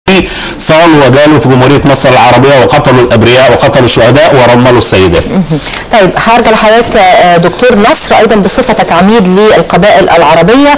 صالوا وجالوا في جمهوريه مصر العربيه وقتلوا الابرياء وقتلوا الشهداء ورملوا السيدات. طيب هرجع لحضرتك آه، دكتور نصر ايضا بصفتك عميد للقبائل العربيه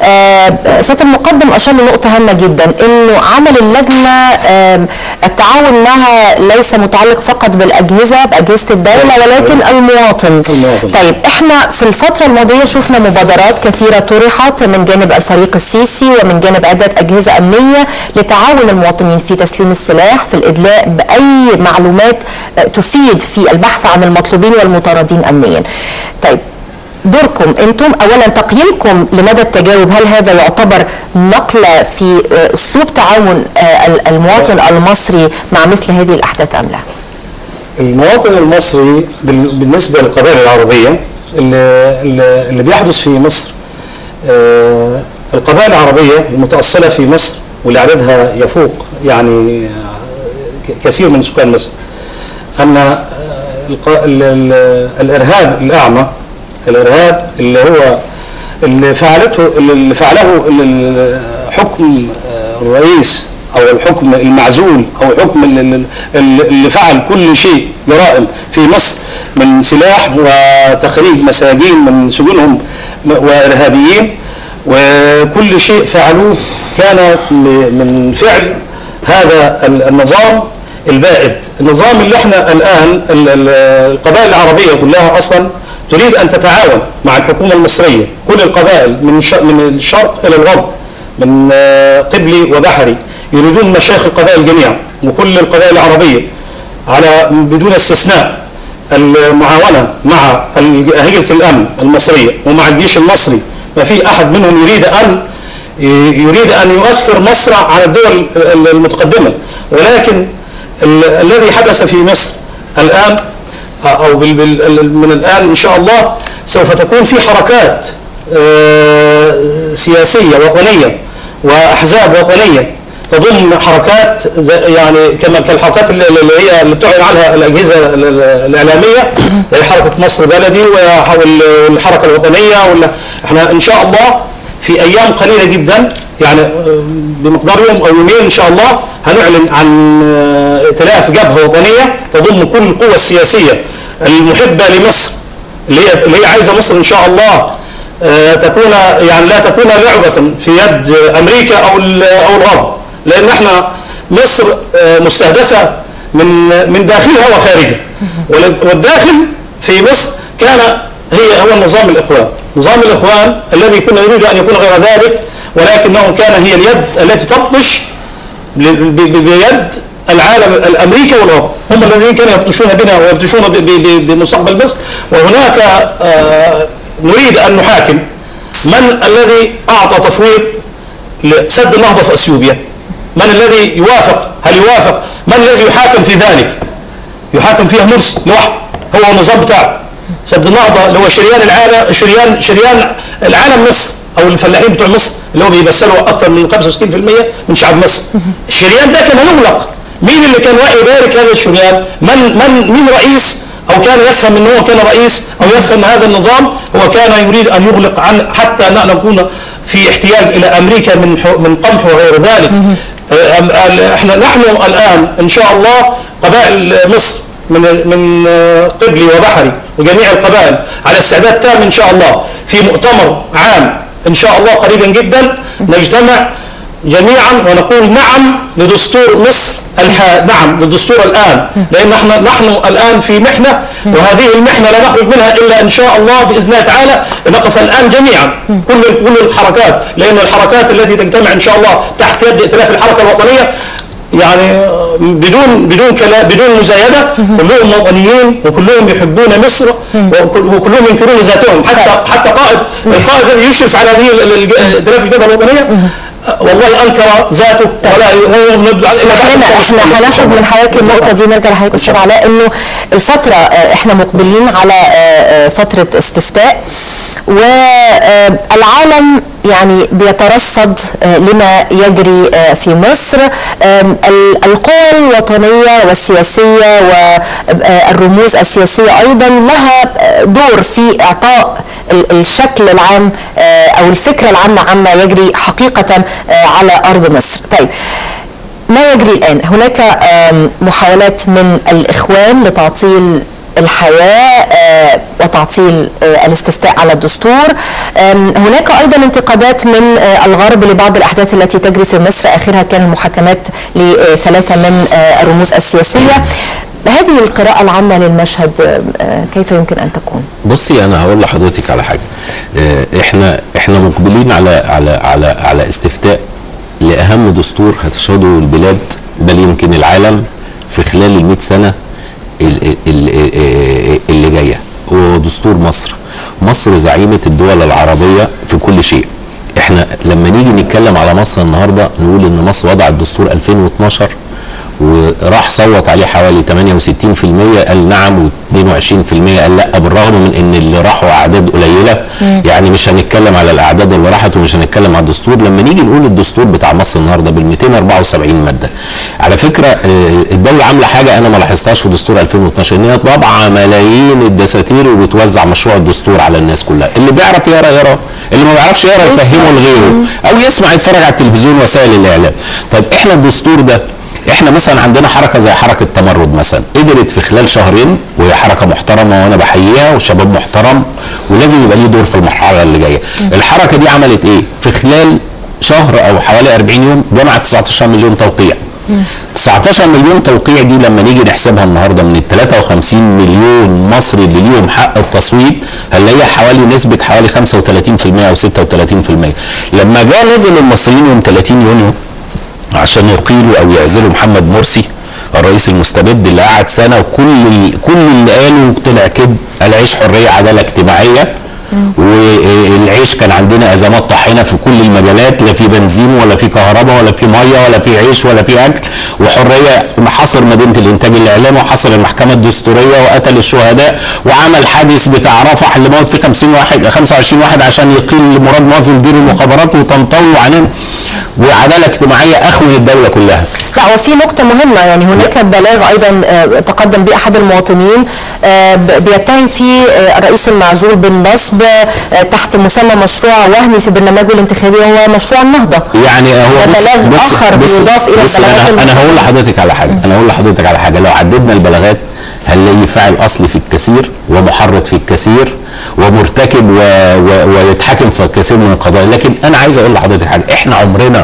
آه، سياده المقدم اشار لنقطه هامه جدا انه عمل اللجنه آه، التعاون معها ليس متعلق فقط بالاجهزه باجهزه الدوله ولكن المواطن. المواطن. طيب احنا في الفتره الماضيه شفنا مبادرات كثيره طرحت من جانب الفريق السيسي ومن جانب عده اجهزه امنيه لتعاون المواطنين في تسليم السلاح في الادلاء باي معلومات آه، تفيد في البحث عن المطلوبين والمطاردين امنيا. طيب دوركم انتم اولا تقييمكم لمدى التجاوب هل هذا يعتبر نقله في آه، اسلوب تعاون آه، ال- المواطن المصري مع مثل هذه الاحداث ام لا؟ المواطن المصري بال- بالنسبة للقبائل العربية اللي, اللي اللي بيحدث في مصر آه، القبائل العربية المتأصلة في مصر واللي عددها يفوق يعني آه، ك- كثير من سكان مصر أن آه، الق- ال- ال- الإرهاب الأعمى الإرهاب اللي هو اللي فعلته اللي فعله ال- ال- حكم آه، الرئيس او الحكم المعزول او الحكم ال- ال- ال- اللي فعل كل شيء جرائم في مصر من سلاح وتخريج مساجين من سجونهم م- وارهابيين وكل شيء فعلوه كان م- من فعل هذا ال- النظام البائد النظام اللي احنا الان ال- ال- القبائل العربيه كلها اصلا تريد ان تتعاون مع الحكومه المصريه كل القبائل من الش- من الشرق الى الغرب من آه، قبلي وبحري يريدون مشايخ القبائل جميعا وكل القبائل العربية على بدون استثناء المعاونة مع أجهزة الأمن المصرية ومع الجيش المصري ما في أحد منهم يريد أن يريد أن يؤخر مصر عن الدول المتقدمة ولكن ال- الذي حدث في مصر الآن أو بال- بال- من الآن إن شاء الله سوف تكون في حركات آه، سياسية وطنية وأحزاب وطنية تضم حركات زي- يعني كما كالحركات اللي اللي هي اللي بتعلن عنها الأجهزة ال- ال- الإعلامية زي حركة مصر بلدي وح- وال- والحركة الوطنية ولا احنا إن شاء الله في أيام قليلة جدا يعني آه، بمقدار يوم أو يومين إن شاء الله هنعلن عن آه، ائتلاف جبهة وطنية تضم كل القوى السياسية المحبة لمصر اللي هي اللي هي عايزه مصر ان شاء الله آه، تكون يعني لا تكون لعبه في يد امريكا او ال- او الغرب لان احنا مصر آه، مستهدفه من من داخلها وخارجها وال- والداخل في مصر كان هي هو نظام الاخوان نظام الاخوان الذي كنا نريد ان يكون غير ذلك ولكنه كان هي اليد التي تبطش ب- ب- بيد العالم الامريكي والغرب هم الذين كانوا يبطشون بنا ويبطشون ب- ب- بمستقبل مصر وهناك آه، نريد ان نحاكم من الذي اعطى تفويض لسد النهضه في اثيوبيا من الذي يوافق هل يوافق من الذي يحاكم في ذلك يحاكم فيها مرسي لوحده هو النظام بتاعه سد النهضه اللي هو شريان العالم شريان شريان العالم مصر او الفلاحين بتوع مصر اللي هو بيمثلوا اكثر من 65% من شعب مصر الشريان ده كان هيغلق مين اللي كان واقع يبارك هذا الشريان من من مين رئيس او كان يفهم ان هو كان رئيس او يفهم هذا النظام هو كان يريد ان يغلق عن حتى ن- نكون في احتياج الى امريكا من ح- من قمح وغير ذلك آه، أم- ال- احنا نحن الان ان شاء الله قبائل مصر من من آه، قبلي وبحري وجميع القبائل على استعداد تام ان شاء الله في مؤتمر عام ان شاء الله قريبا جدا نجتمع جميعا ونقول نعم لدستور مصر الح... نعم للدستور الان لان احنا نحن الان في محنه وهذه المحنه لا نخرج منها الا ان شاء الله باذن الله تعالى نقف الان جميعا كل كل الحركات لان الحركات التي تجتمع ان شاء الله تحت يد ائتلاف الحركه الوطنيه يعني بدون بدون كلام بدون مزايده كلهم وطنيين وكلهم يحبون مصر وكل- وكلهم ينكرون ذاتهم حتى حتى قائد القائد الذي يشرف على هذه ال- ال- ائتلاف الجبهه الوطنيه والله انكر ذاته ولا هو نبدو على- احنا احنا هناخد من حضرتك النقطه دي نرجع لحضرتك استاذ علاء انه الفتره آه، احنا مقبلين على آه، آه، فتره استفتاء والعالم يعني بيترصد آه، لما يجري آه، في مصر آم، ال- القوى الوطنيه والسياسيه والرموز السياسيه ايضا لها آه، دور في اعطاء ال- الشكل العام آه، او الفكره العامه عما يجري حقيقه آه، على ارض مصر. طيب ما يجري الآن هناك آم، محاولات من الإخوان لتعطيل الحياة آه، وتعطيل آه، الاستفتاء على الدستور آم، هناك أيضا انتقادات من آه، الغرب لبعض الأحداث التي تجري في مصر آخرها كان المحاكمات لثلاثة من آه، الرموز السياسية هذه القراءة العامة للمشهد آه، كيف يمكن أن تكون؟ بصي انا هقول لحضرتك على حاجه آه، احنا احنا مقبلين على على على على استفتاء لاهم دستور هتشهده البلاد بل يمكن العالم في خلال ال 100 سنه ال- ال- ال- اللي جايه ودستور مصر مصر زعيمه الدول العربيه في كل شيء احنا لما نيجي نتكلم على مصر النهارده نقول ان مصر وضعت دستور 2012 وراح صوت عليه حوالي 68% قال نعم و22% قال لا بالرغم من ان اللي راحوا اعداد قليله يعني مش هنتكلم على الاعداد اللي راحت ومش هنتكلم على الدستور لما نيجي نقول الدستور بتاع مصر النهارده بال 274 ماده على فكره آه، الدوله عامله حاجه انا ما لاحظتهاش في دستور 2012 ان هي طابعه ملايين الدساتير وبتوزع مشروع الدستور على الناس كلها اللي بيعرف يقرا يقرا اللي ما بيعرفش يقرا يفهمه لغيره او يسمع يتفرج على التلفزيون وسائل الاعلام طيب احنا الدستور ده احنا مثلا عندنا حركه زي حركه تمرد مثلا قدرت في خلال شهرين وهي حركه محترمه وانا بحييها وشباب محترم ولازم يبقى ليه دور في المرحله اللي جايه الحركه دي عملت ايه في خلال شهر او حوالي 40 يوم جمعت 19 مليون توقيع 19 مليون توقيع دي لما نيجي نحسبها النهارده من ال 53 مليون مصري اللي ليهم حق التصويت هنلاقيها حوالي نسبه حوالي 35% او 36% لما جاء نزل المصريين يوم 30 يونيو عشان يقيلوا او يعزلوا محمد مرسي الرئيس المستبد اللي قعد سنه وكل ال- كل اللي قاله طلع كذب العيش حريه عداله اجتماعيه والعيش كان عندنا ازمات طاحنه في كل المجالات لا في بنزين ولا في كهرباء ولا في ميه ولا في عيش ولا في اكل وحريه حصر مدينه الانتاج الاعلامي وحصر المحكمه الدستوريه وقتل الشهداء وعمل حادث بتاع رفح اللي موت فيه 50 واحد 25 واحد عشان يقيل مراد موافي مدير المخابرات وطنطاوي علينا وعداله اجتماعيه اخون الدوله كلها لا وفي نقطة مهمة يعني هناك بلاغ أيضا آه، تقدم به أحد المواطنين آه، ب- بيتهم فيه آه، الرئيس المعزول بالنصب آه، تحت مسمى مشروع وهمي في برنامجه الانتخابي وهو مشروع النهضة يعني هو ده بص بلاغ بص آخر بص بيضاف إلى بص البلاغات انا, أنا المختلفة. هقول لحضرتك على حاجه انا هقول لحضرتك على حاجه لو عددنا البلاغات هنلاقي فاعل اصلي في الكثير ومحرض في الكثير ومرتكب و... و... ويتحاكم في كثير من القضايا لكن انا عايز اقول لحضرتك حاجه احنا عمرنا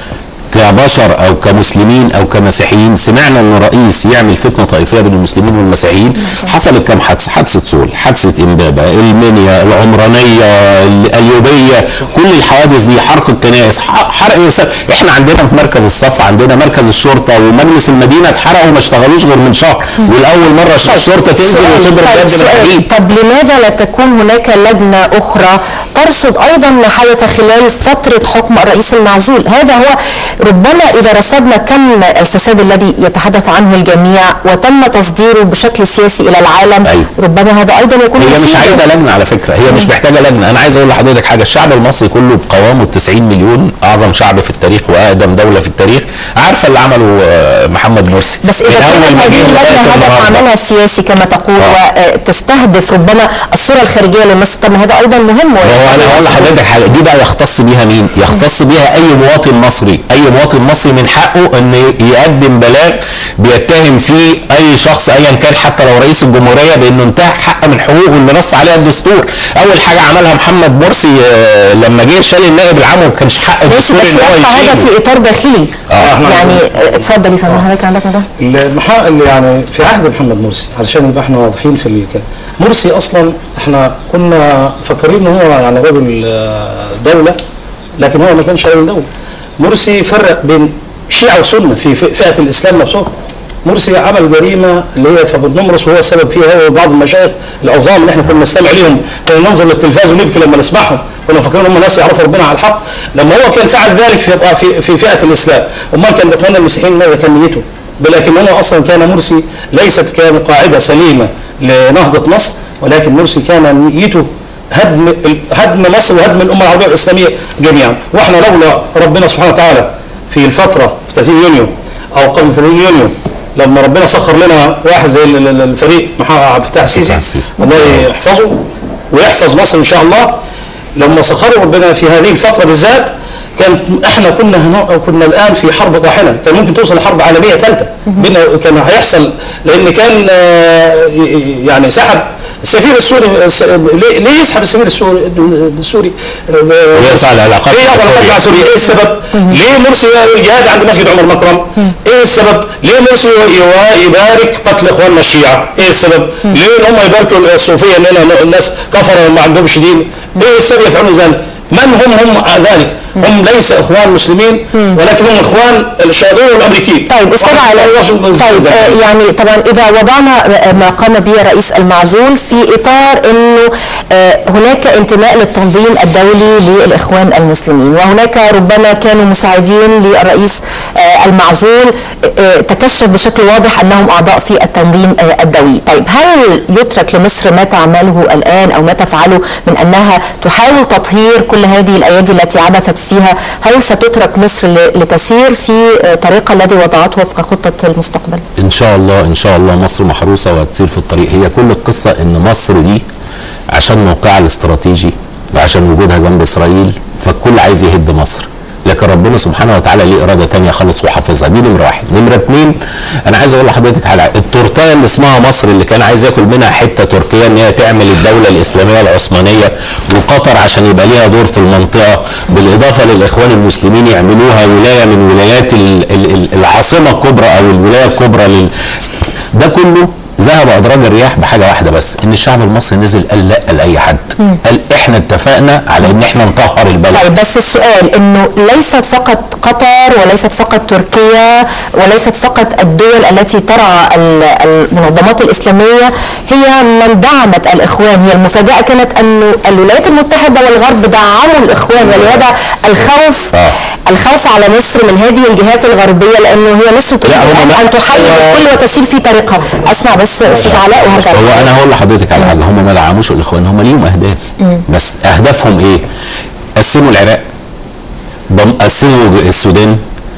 كبشر او كمسلمين او كمسيحيين سمعنا ان رئيس يعمل فتنه طائفيه بين المسلمين والمسيحيين حصلت كم حادثه حادثه سول حادثه امبابه المنيا العمرانيه الايوبيه كل الحوادث دي حرق الكنائس ح- حرق احنا عندنا في مركز الصف عندنا مركز الشرطه ومجلس المدينه اتحرقوا ما اشتغلوش غير من شهر والاول مره الشرطه تنزل سؤال- وتضرب طيب يد سؤال، الحديد طب لماذا لا تكون هناك لجنة أخرى ترصد أيضا ما حدث خلال فترة حكم الرئيس المعزول هذا هو ربما إذا رصدنا كم الفساد الذي يتحدث عنه الجميع وتم تصديره بشكل سياسي إلى العالم أيوة. ربما هذا أيضا يكون هي مش مفيداً. عايزه لجنه على فكره هي مش محتاجه لجنه انا عايز اقول لحضرتك حاجه الشعب المصري كله بقوامه 90 مليون اعظم شعب في التاريخ واقدم دوله في التاريخ عارفه اللي عمله آه، محمد مرسي بس إذا من أول كانت ما هذه جه اللجنة لغاية هدف النهاردة. عملها سياسي كما تقول آه. وتستهدف ربما الصورة الخارجية لمصر طب ما هذا أيضا مهم ما هو انا هقول لحضرتك حاجه دي بقى يختص بيها مين؟ يختص بيها اي مواطن مصري، اي مواطن مصري من حقه ان يقدم بلاغ بيتهم فيه اي شخص ايا كان حتى لو رئيس الجمهوريه بانه انتهك حق من حقوقه اللي نص عليها الدستور. اول حاجه عملها محمد مرسي آه، لما جه شال النائب العام وما كانش حق ماشي الدستور بس ان هو يبقى هذا يشيله. في إطار داخلي آه، إحنا يعني آه، اتفضل يا فندم حضرتك عندك ده المحا... اللي يعني في عهد محمد مرسي علشان يبقى احنا واضحين في الكلام مرسي اصلا احنا كنا فاكرين ان هو يعني رجل آه، دوله لكن هو ما كانش رجل دوله مرسي فرق بين شيعه وسنه في ف- فئه الاسلام نفسه مرسي عمل جريمه اللي هي في بن نمرس وهو السبب فيها هو وبعض المشايخ العظام اللي احنا كنا نستمع ليهم كنا ننظر للتلفاز ونبكي لما نسمعهم كنا فاكرين هم ناس يعرفوا ربنا على الحق لما هو كان فعل ذلك في في, في فئه الاسلام امال كان الاخوان المسيحيين ماذا كان نيته؟ لكن هو اصلا كان مرسي ليست كان قاعده سليمه لنهضه مصر ولكن مرسي كان نيته هدم هدم مصر وهدم الامه العربيه والاسلاميه جميعا واحنا لولا ربنا سبحانه وتعالى في الفتره في 30 يونيو او قبل 30 يونيو لما ربنا سخر لنا واحد زي ال- ال- الفريق محمد عبد الفتاح السيسي السيسي. الله يحفظه ويحفظ مصر ان شاء الله لما سخره ربنا في هذه الفتره بالذات كانت احنا كنا هنا كنا الان في حرب طاحنه كان ممكن توصل لحرب عالميه ثالثه بينا كان هيحصل لان كان آه، ي- يعني سحب السفير السوري الس- ليه ليه يسحب السفير السوري السوري ويقطع العلاقات ليه مع يقطع العلاقات سوريا. مع سوريا ايه السبب؟ ليه مرسي الجهاد عند مسجد عمر مكرم؟ ايه السبب؟ ليه مرسي يوا- يبارك قتل اخواننا الشيعه؟ ايه السبب؟ ليه ان هم يباركوا الصوفيه اننا الناس كفروا وما عندهمش دين؟ ايه السبب يفعلون ذلك؟ من هم هم ذلك؟ هم ليس اخوان مسلمين ولكن هم اخوان الشياطين والامريكيين. طيب استاذ علاء طيب آه، يعني طبعا اذا وضعنا آه، ما قام به الرئيس المعزول في اطار انه آه، هناك انتماء للتنظيم الدولي للاخوان المسلمين وهناك ربما كانوا مساعدين للرئيس آه، المعزول آه، تكشف بشكل واضح انهم اعضاء في التنظيم آه، الدولي طيب هل يترك لمصر ما تعمله الان او ما تفعله من انها تحاول تطهير كل هذه الايادي التي عبثت فيها هل ستترك مصر ل- لتسير في آه، طريقها الذي وضعته وفق خطه المستقبل ان شاء الله ان شاء الله مصر محروسه وهتسير في الطريق هي كل القصه ان مصر دي عشان موقعها الاستراتيجي وعشان وجودها جنب اسرائيل فالكل عايز يهد مصر لكن ربنا سبحانه وتعالى ليه اراده تانية خالص وحافظها دي نمره واحد نمره اتنين انا عايز اقول لحضرتك على التورتايه اللي اسمها مصر اللي كان عايز ياكل منها حته تركيا ان هي تعمل الدوله الاسلاميه العثمانيه وقطر عشان يبقى ليها دور في المنطقه بالاضافه للاخوان المسلمين يعملوها ولايه من ولايات ال- ال- ال- العاصمه الكبرى او الولايه الكبرى لل... ده كله ذهب ادراج الرياح بحاجه واحده بس ان الشعب المصري نزل قال لا لاي حد قال احنا اتفقنا على ان احنا نطهر البلد طيب بس السؤال انه ليست فقط قطر وليست فقط تركيا وليست فقط الدول التي ترعى ال- المنظمات الاسلاميه هي من دعمت الاخوان هي المفاجاه كانت انه الولايات المتحده والغرب دعموا الاخوان ولهذا الخوف آه. الخوف على مصر من هذه الجهات الغربيه لانه هي مصر تريد لا، هم الآن ما- ان تحيي هو- الكل وتسير في طريقها اسمع بس استاذ علاء وهرجع لك. هو انا هقول لحضرتك على حاجه هم ما دعموش الاخوان هم ليهم اهداف بس اهدافهم ايه؟ قسموا العراق دم قسموا السودان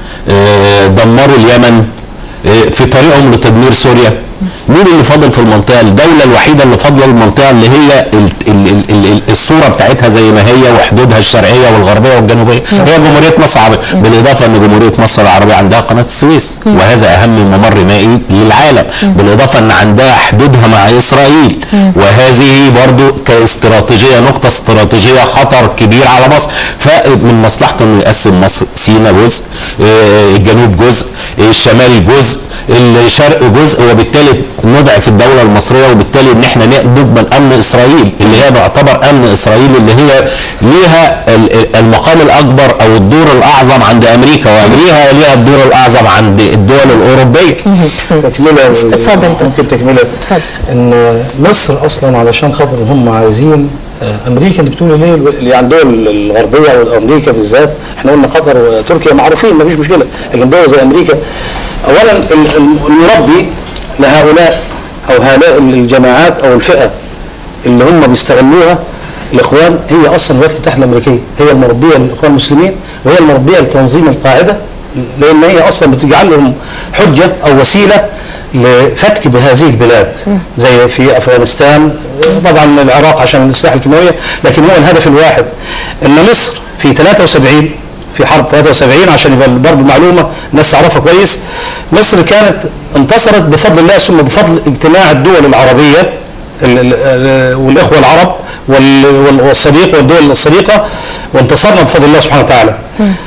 آه، دمروا اليمن آه، في طريقهم لتدمير سوريا مين اللي فاضل في المنطقه الدوله الوحيده اللي فاضله المنطقه اللي هي ال ال ال ال ال الصوره بتاعتها زي ما هي وحدودها الشرقيه والغربيه والجنوبيه هي جمهوريه مصر العربيه بالاضافه ان جمهوريه مصر العربيه عندها قناه السويس وهذا اهم ممر مائي للعالم بالاضافه ان عندها حدودها مع اسرائيل وهذه برضو كاستراتيجيه نقطه استراتيجيه خطر كبير على مصر فمن مصلحته انه يقسم مصر سينا جزء آه، الجنوب جزء آه، الشمال جزء الشرق جزء وبالتالي نضعف الدوله المصريه وبالتالي ان احنا نضمن امن اسرائيل اللي هي تعتبر امن اسرائيل اللي هي ليها ال- ال- المقام الاكبر او الدور الاعظم عند امريكا وامريكا ليها الدور الاعظم عند الدول الاوروبيه تكمله اتفضل. ممكن تكمله اتفضل. ان مصر اصلا علشان خاطر هم عايزين آه، امريكا اللي بتقول ليه اللي عند الدول الغربيه وامريكا بالذات احنا قلنا قطر وتركيا معروفين ما فيش مشكله لكن دول زي امريكا اولا ال- ال- المربي لهؤلاء او هؤلاء الجماعات او الفئه اللي هم بيستغلوها الاخوان هي اصلا الولايات المتحده الامريكيه هي المربيه للاخوان المسلمين وهي المربيه لتنظيم القاعده لان هي اصلا بتجعل لهم حجه او وسيله لفتك بهذه البلاد زي في افغانستان طبعا العراق عشان الاسلحه الكيماويه لكن هو الهدف الواحد ان مصر في 73 في حرب 73 عشان يبقى برضه معلومه الناس تعرفها كويس مصر كانت انتصرت بفضل الله ثم بفضل اجتماع الدول العربيه ال- ال- ال- والاخوه العرب وال- وال- والصديق والدول الصديقه وانتصرنا بفضل الله سبحانه وتعالى.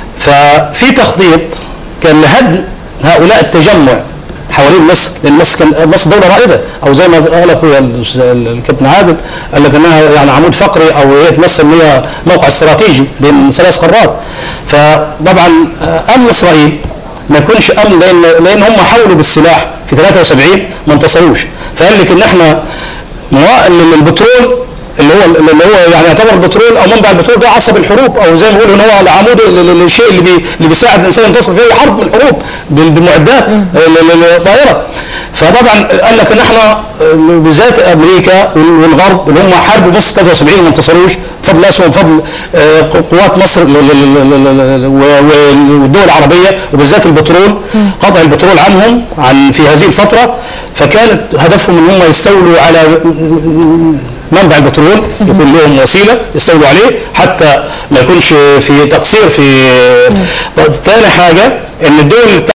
ففي تخطيط كان لهدم هؤلاء التجمع حوالين مصر لان مصر كان مصر دوله رائده او زي ما قال اخويا الأستاذ- الكابتن عادل قال لك انها يعني عمود فقري او هي تمثل ان هي موقع استراتيجي بين ثلاث قارات فطبعا آه، امن اسرائيل ما يكونش امن لان لان هم حاولوا بالسلاح في 73 ما انتصروش فقال لك ان احنا موا- ال- البترول اللي هو اللي هو يعني يعتبر البترول او منبع البترول ده عصب الحروب او زي ما بيقولوا ان هو العمود ال- ال- الشيء اللي بي اللي بيساعد الانسان ينتصر في اي حرب من الحروب بال- بالمعدات ال- ال- الطائره فطبعا قال لك ان احنا آه، بالذات امريكا وال- والغرب اللي هم حاربوا مصر 73 ما انتصروش بفضل الله ثم بفضل آه، قوات مصر ل- ل- ل- ل- ل- و- و- والدول العربيه وبالذات البترول قطع البترول عنهم عن في هذه الفتره فكانت هدفهم ان هم يستولوا على منبع البترول يكون لهم وسيله يستولوا عليه حتى ما يكونش في تقصير في ثاني حاجه ان الدول اللي